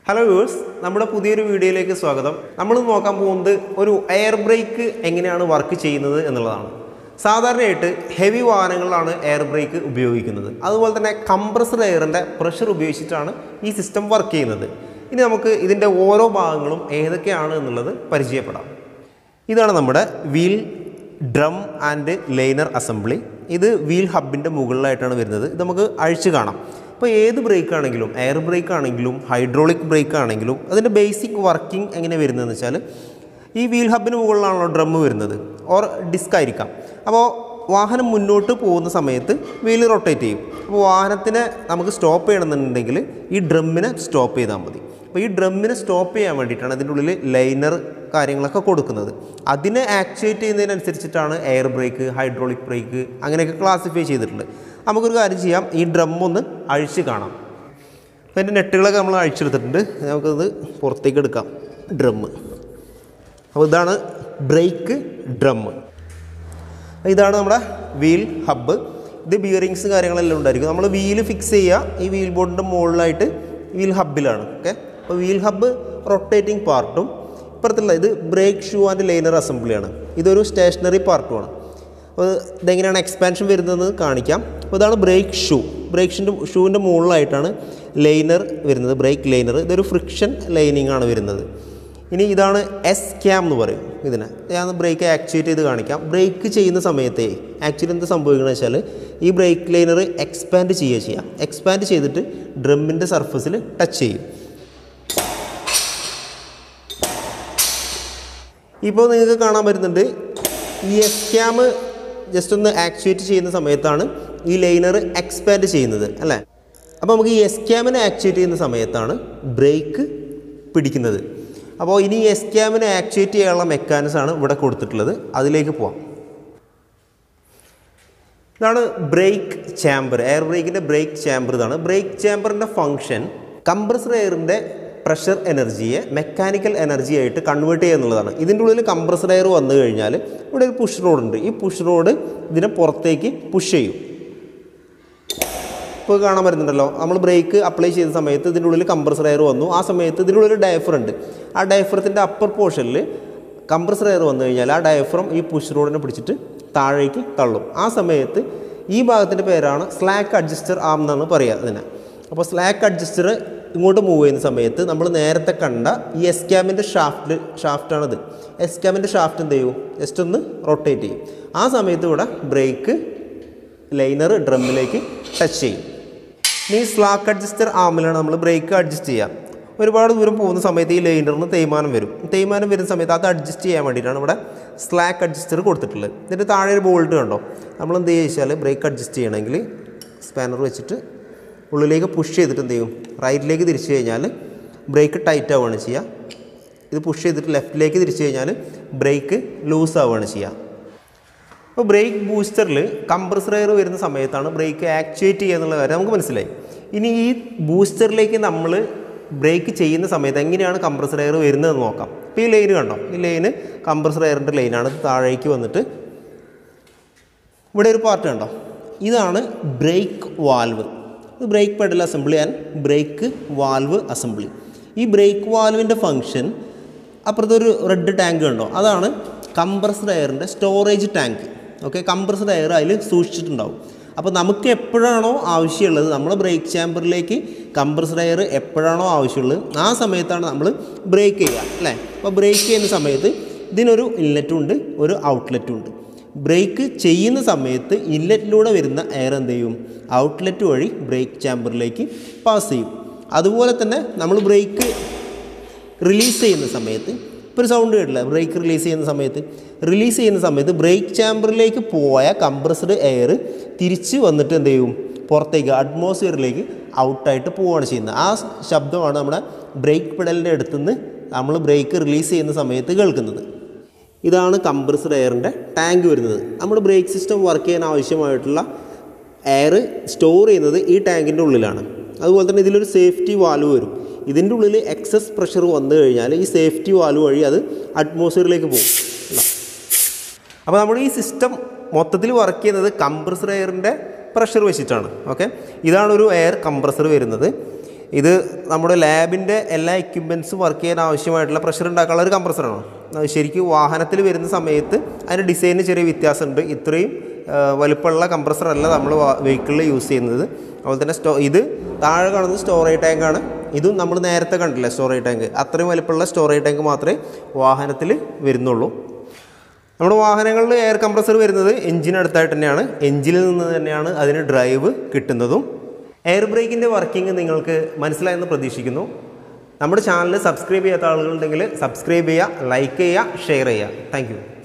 hello viewers നമ്മുടെ പുതിയൊരു വീഡിയോയിലേക്ക് സ്വാഗതം നമ്മൾ നോക്കാൻ പോകുന്നത് ഒരു എയർ ബ്രേക്ക് എങ്ങനെയാണ് വർക്ക് ചെയ്യുന്നത് എന്നുള്ളതാണ് സാധാരണയായിട്ട് ഹെവി വാഹനങ്ങളിലാണ് എയർ ബ്രേക്ക് ഉപയോഗിക്കുന്നത് അതുപോലെ തന്നെ കംപ്രസർ എയറിൻ്റെ പ്രഷർ ഉപയോഗിച്ചിട്ടാണ് ഈ സിസ്റ്റം വർക്ക് ചെയ്യുന്നത് ഇനി നമുക്ക് ഇതിൻ്റെ ഓരോ ഭാഗങ്ങളും ഏതൊക്കെയാണ് എന്നുള്ളത് പരിചയപ്പെടാം ഇതാണ് നമ്മുടെ wheel drum and liner assembly ഇത് വീൽ ഹബിൻ്റെ മുകളിലായിട്ടാണ് വരുന്നത് ഇത് നമുക്ക് അഴിച്ചു കാണാം ഇപ്പോൾ ഏത് ബ്രേക്ക് ആണെങ്കിലും എയർ ബ്രേക്ക് ആണെങ്കിലും ഹൈഡ്രോളിക് ബ്രേക്ക് ആണെങ്കിലും അതിൻ്റെ ബേസിക് വർക്കിംഗ് എങ്ങനെ വരുന്നതെന്ന് വെച്ചാൽ ഈ വീൽ ഹബിന് മുകളിലാണല്ലോ ഡ്രം വരുന്നത് ഓർ ഡിസ്ക് ആയിരിക്കാം അപ്പോൾ വാഹനം മുന്നോട്ട് പോകുന്ന സമയത്ത് വീൽ റൊട്ടേറ്റ് ചെയ്യും അപ്പോൾ വാഹനത്തിനെ നമുക്ക് സ്റ്റോപ്പ് ചെയ്യണമെന്നുണ്ടെങ്കിൽ ഈ ഡ്രമ്മിനെ സ്റ്റോപ്പ് ചെയ്താൽ മതി അപ്പോൾ ഈ ഡ്രമ്മിനെ സ്റ്റോപ്പ് ചെയ്യാൻ വേണ്ടിയിട്ടാണ് അതിൻ്റെ ഉള്ളിൽ ലൈനർ കാര്യങ്ങളൊക്കെ കൊടുക്കുന്നത് അതിനെ ആക്ച്വേറ്റ് ചെയ്യുന്നതിനനുസരിച്ചിട്ടാണ് എയർ ബ്രേക്ക് ഹൈഡ്രോളിക് ബ്രേക്ക് അങ്ങനെയൊക്കെ ക്ലാസിഫൈ ചെയ്തിട്ടുണ്ട് നമുക്കൊരു കാര്യം ചെയ്യാം ഈ ഡ്രം ഒന്ന് അഴിച്ച് കാണാം അപ്പോൾ അതിൻ്റെ നെട്ടുകളൊക്കെ നമ്മൾ അഴിച്ചെടുത്തിട്ടുണ്ട് നമുക്കത് പുറത്തേക്ക് എടുക്കാം ഡ്രമ്മ് അപ്പോൾ ഇതാണ് ബ്രേക്ക് ഡ്രമ്മ് ഇതാണ് നമ്മുടെ വീൽ ഹബ്ബ് ഇത് ബിയറിങ്സ് കാര്യങ്ങളെല്ലാം ഉണ്ടായിരിക്കും നമ്മൾ വീല് ഫിക്സ് ചെയ്യുക ഈ വീൽ ബോർഡിൻ്റെ മുകളിലായിട്ട് വീൽ ഹബ്ബിലാണ് ഓക്കെ അപ്പോൾ വീൽ ഹബ്ബ് റൊട്ടേറ്റിംഗ് പാർട്ടും ഇപ്പുറത്തുള്ള ഇത് ബ്രേക്ക് ഷൂ ആൻഡ് ലൈനർ അസംബ്ലിയാണ് ഇതൊരു സ്റ്റേഷനറി പാർട്ടുമാണ് അപ്പോൾ ഇതെങ്ങനെയാണ് എക്സ്പാൻഷൻ വരുന്നതെന്ന് കാണിക്കാം അപ്പോൾ ഇതാണ് ബ്രേക്ക് ഷൂ ബ്രേക്ക് ഷൂവിൻ്റെ മുകളിലായിട്ടാണ് ലൈനർ വരുന്നത് ബ്രേക്ക് ലൈനർ ഇതൊരു ഫ്രിക്ഷൻ ലൈനിങ് ആണ് വരുന്നത് ഇനി ഇതാണ് എസ് ക്യാം എന്ന് പറയും ഇതിനെ ഞാൻ ബ്രേക്ക് ആക്ച്വേറ്റ് ചെയ്ത് കാണിക്കാം ബ്രേക്ക് ചെയ്യുന്ന സമയത്തേ ആക്ച്വലി എന്ത് സംഭവിക്കുന്നത് വെച്ചാൽ ഈ ബ്രേക്ക് ലൈനർ എക്സ്പാൻഡ് ചെയ്യുക ചെയ്യാം എക്സ്പാൻഡ് ചെയ്തിട്ട് ഡ്രമ്മിൻ്റെ സർഫസിൽ ടച്ച് ചെയ്യും ഇപ്പോൾ നിങ്ങൾക്ക് കാണാൻ പറ്റുന്നുണ്ട് ഈ എസ് ക്യാം ജസ്റ്റ് ഒന്ന് ആക്ച്വേറ്റ് ചെയ്യുന്ന സമയത്താണ് ഈ ലൈനർ എക്സ്പാൻഡ് ചെയ്യുന്നത് അല്ലേ അപ്പോൾ നമുക്ക് ഈ എസ് ക്യാമിനെ ആക്ച്വേറ്റ് ചെയ്യുന്ന സമയത്താണ് ബ്രേക്ക് പിടിക്കുന്നത് അപ്പോൾ ഇനി എസ് ക്യാമിനെ ആക്ച്വേറ്റ് ചെയ്യാനുള്ള മെക്കാനിസം ആണ് ഇവിടെ കൊടുത്തിട്ടുള്ളത് അതിലേക്ക് പോവാം ഇതാണ് ബ്രേക്ക് ചാമ്പർ എയർ ബ്രേക്കിൻ്റെ ബ്രേക്ക് ചാമ്പർ ഇതാണ് ബ്രേക്ക് ചാമ്പറിൻ്റെ ഫങ്ഷൻ കംപ്രസർ എയറിൻ്റെ പ്രഷർ എനർജിയെ മെക്കാനിക്കൽ എനർജി ആയിട്ട് കൺവേർട്ട് ചെയ്യുക എന്നുള്ളതാണ് ഇതിൻ്റെ ഉള്ളിൽ കംപ്രസർ എയർ വന്നു കഴിഞ്ഞാൽ ഇവിടെ ഒരു പുഷ് റോഡ് ഉണ്ട് ഈ പുഷ് റോഡ് ഇതിനെ പുറത്തേക്ക് പുഷ് ചെയ്യും ഇപ്പോൾ കാണാൻ പറ്റുന്നുണ്ടല്ലോ നമ്മൾ ബ്രേക്ക് അപ്ലൈ ചെയ്ത സമയത്ത് ഇതിൻ്റെ ഉള്ളിൽ കംപ്രസർ എയർ വന്നു ആ സമയത്ത് ഇതിൻ്റെ ഉള്ളിൽ ഡയഫർ ഉണ്ട് ആ ഡയഫറത്തിൻ്റെ അപ്പർ പോർഷനിൽ കംപ്രസർ എയർ വന്നു കഴിഞ്ഞാൽ ആ ഡയഫ്രം ഈ പുഷ് റോഡിനെ പിടിച്ചിട്ട് താഴേക്ക് തള്ളും ആ സമയത്ത് ഈ ഭാഗത്തിൻ്റെ പേരാണ് സ്ലാക്ക് അഡ്ജസ്റ്റർ ആം എന്നാണ് പറയുക അതിനെ അപ്പോൾ സ്ലാക്ക് അഡ്ജസ്റ്റർ ഇങ്ങോട്ട് മൂവ് ചെയ്യുന്ന സമയത്ത് നമ്മൾ നേരത്തെ കണ്ട ഈ എസ് ക്യാമിൻ്റെ ഷാഫ്റ്റിൽ ഷാഫ്റ്റാണിത് എസ് ക്യാമിൻ്റെ ഷാഫ്റ്റ് എന്ത് ചെയ്യും ജസ്റ്റ് ഒന്ന് റൊട്ടേറ്റ് ചെയ്യും ആ സമയത്ത് ഇവിടെ ബ്രേക്ക് ലൈനർ ഡ്രമ്മിലേക്ക് ടച്ച് ചെയ്യും ഇനി സ്ലാക്ക് അഡ്ജസ്റ്റർ ആമിലാണ് നമ്മൾ ബ്രേക്ക് അഡ്ജസ്റ്റ് ചെയ്യുക ഒരുപാട് ദൂരം പോകുന്ന സമയത്ത് ഈ ലൈനറിന് തേയ്മാനം വരും തേയ്മാനം വരുന്ന സമയത്ത് അത് അഡ്ജസ്റ്റ് ചെയ്യാൻ വേണ്ടിയിട്ടാണ് ഇവിടെ സ്ലാക്ക് അഡ്ജസ്റ്റർ കൊടുത്തിട്ടുള്ളത് ഇതിൻ്റെ താഴെ ഒരു ബോൾട്ട് കണ്ടോ നമ്മൾ എന്ത് ചെയ്യുക വെച്ചാൽ ബ്രേക്ക് അഡ്ജസ്റ്റ് ചെയ്യണമെങ്കിൽ സ്പാനർ വെച്ചിട്ട് ഉള്ളിലേക്ക് പുഷ് ചെയ്തിട്ട് എന്ത് ചെയ്യും റൈറ്റിലേക്ക് തിരിച്ചു കഴിഞ്ഞാൽ ബ്രേക്ക് ടൈറ്റ് ആവുകയാണ് ചെയ്യുക ഇത് പുഷ് ചെയ്തിട്ട് ലെഫ്റ്റിലേക്ക് തിരിച്ചു കഴിഞ്ഞാൽ ബ്രേക്ക് ലൂസ് ആവുകയാണ് ചെയ്യുക അപ്പോൾ ബ്രേക്ക് ബൂസ്റ്ററിൽ കംപ്രസർ എയർ വരുന്ന സമയത്താണ് ബ്രേക്ക് ആക്ച്വേറ്റ് ചെയ്യുക എന്നുള്ള കാര്യം നമുക്ക് മനസ്സിലായി ഇനി ഈ ബൂസ്റ്ററിലേക്ക് നമ്മൾ ബ്രേക്ക് ചെയ്യുന്ന സമയത്ത് എങ്ങനെയാണ് കംപ്രസർ എയർ വരുന്നതെന്ന് നോക്കാം ഇപ്പോൾ ഈ ലൈന് കണ്ടോ ഈ ലൈന് കംപ്രസർ എയറിൻ്റെ ലൈനാണ് ഇത് താഴേക്ക് വന്നിട്ട് ഇവിടെ ഒരു പാർട്ട് കണ്ടോ ഇതാണ് ബ്രേക്ക് വാൽവ് ഇത് brake pedal assembly and brake valve assembly ഈ ബ്രേക്ക് വാൽവിൻ്റെ ഫങ്ഷൻ അപ്പുറത്തൊരു റെഡ് ടാങ്ക് കണ്ടോ അതാണ് കംപ്രസ്ഡ് എയറിൻ്റെ storage tank okay compressed air അതിൽ സൂക്ഷിച്ചിട്ടുണ്ടാവും അപ്പോൾ നമുക്ക് എപ്പോഴാണോ ആവശ്യമുള്ളത് നമ്മൾ ബ്രേക്ക് ചാമ്പറിലേക്ക് കംപ്രസ്ഡ് എയർ എപ്പോഴാണോ ആവശ്യമുള്ളത് ആ സമയത്താണ് നമ്മൾ ബ്രേക്ക് ചെയ്യുക അല്ലേ അപ്പോൾ ബ്രേക്ക് ചെയ്യുന്ന സമയത്ത് ഇതിനൊരു ഇൻലെറ്റും ഉണ്ട് ഒരു ഔട്ട്ലെറ്റും ഉണ്ട് ബ്രേക്ക് ചെയ്യുന്ന സമയത്ത് ഇൻലെറ്റിലൂടെ വരുന്ന എയർ എന്ത് ചെയ്യും ഔട്ട്ലെറ്റ് വഴി ബ്രേക്ക് ചാമ്പറിലേക്ക് പാസ് ചെയ്യും അതുപോലെ തന്നെ നമ്മൾ ബ്രേക്ക് റിലീസ് ചെയ്യുന്ന സമയത്ത് ഇപ്പോൾ ഒരു സൗണ്ട് കേട്ടില്ല ബ്രേക്ക് റിലീസ് ചെയ്യുന്ന സമയത്ത് റിലീസ് ചെയ്യുന്ന സമയത്ത് ബ്രേക്ക് ചാമ്പറിലേക്ക് പോയ കംപ്രസ്ഡ് എയർ തിരിച്ച് വന്നിട്ട് എന്ത് ചെയ്യും പുറത്തേക്ക് അറ്റ്മോസ്ഫിയറിലേക്ക് ഔട്ടായിട്ട് പോവുകയാണ് ചെയ്യുന്നത് ആ ശബ്ദമാണ് നമ്മുടെ ബ്രേക്ക് പെഡലിൻ്റെ അടുത്തുനിന്ന് നമ്മൾ ബ്രേക്ക് റിലീസ് ചെയ്യുന്ന സമയത്ത് കേൾക്കുന്നത് ഇതാണ് കംപ്രസ്ഡ് എയറിൻ്റെ ടാങ്ക് വരുന്നത് നമ്മുടെ ബ്രേക്ക് സിസ്റ്റം വർക്ക് ചെയ്യാൻ ആവശ്യമായിട്ടുള്ള എയർ സ്റ്റോർ ചെയ്യുന്നത് ഈ ടാങ്കിൻ്റെ ഉള്ളിലാണ് അതുപോലെ തന്നെ ഇതിലൊരു സേഫ്റ്റി വാൽവ് വരും ഇതിൻ്റെ ഉള്ളിൽ എക്സസ് പ്രഷർ വന്നു കഴിഞ്ഞാൽ ഈ സേഫ്റ്റി വാൽവ് വഴി അത് അറ്റ്മോസ്ഫിയറിലേക്ക് പോകും അപ്പോൾ നമ്മുടെ ഈ സിസ്റ്റം മൊത്തത്തിൽ വർക്ക് ചെയ്യുന്നത് കംപ്രസർ എയറിൻ്റെ പ്രഷർ വെച്ചിട്ടാണ് ഓക്കെ ഇതാണ് ഒരു എയർ കംപ്രസർ വരുന്നത് ഇത് നമ്മുടെ ലാബിൻ്റെ എല്ലാ എക്യുപ്മെൻറ്റ്സും വർക്ക് ചെയ്യാൻ ആവശ്യമായിട്ടുള്ള പ്രഷർ ഉണ്ടാക്കാനുള്ള ഒരു കംപ്രസറാണ് അത് ശരിക്കും വാഹനത്തിൽ വരുന്ന സമയത്ത് അതിൻ്റെ ഡിസൈനിന് ചെറിയ വ്യത്യാസമുണ്ട് ഇത്രയും ആ, വലുപ്പമുള്ള കംപ്രസറല്ല നമ്മൾ വെഹിക്കിളിൽ യൂസ് ചെയ്യുന്നത് അതുപോലെ തന്നെ സ്റ്റോ ഇത് താഴെ കാണുന്നത് സ്റ്റോറേജ് ടാങ്കാണ് ഇതും നമ്മൾ നേരത്തെ കണ്ടില്ല സ്റ്റോറേജ് ടാങ്ക് അത്രയും വലുപ്പമുള്ള സ്റ്റോറേജ് ടാങ്ക് മാത്രമേ വാഹനത്തിൽ വരുന്നുള്ളൂ നമ്മുടെ വാഹനങ്ങളിൽ എയർ കംപ്രസർ വരുന്നത് എഞ്ചിനടുത്തായിട്ട് തന്നെയാണ് എഞ്ചിനിൽ നിന്ന് തന്നെയാണ് അതിന് ഡ്രൈവ് കിട്ടുന്നതും എയർ ബ്രേക്കിൻ്റെ വർക്കിംഗ് നിങ്ങൾക്ക് മനസ്സിലായെന്ന് പ്രതീക്ഷിക്കുന്നു നമ്മുടെ ചാനൽ സബ്സ്ക്രൈബ് ചെയ്യാത്ത ആളുകളുണ്ടെങ്കിൽ സബ്സ്ക്രൈബ് ചെയ്യുക ലൈക്ക് ചെയ്യുക ഷെയർ ചെയ്യുക താങ്ക്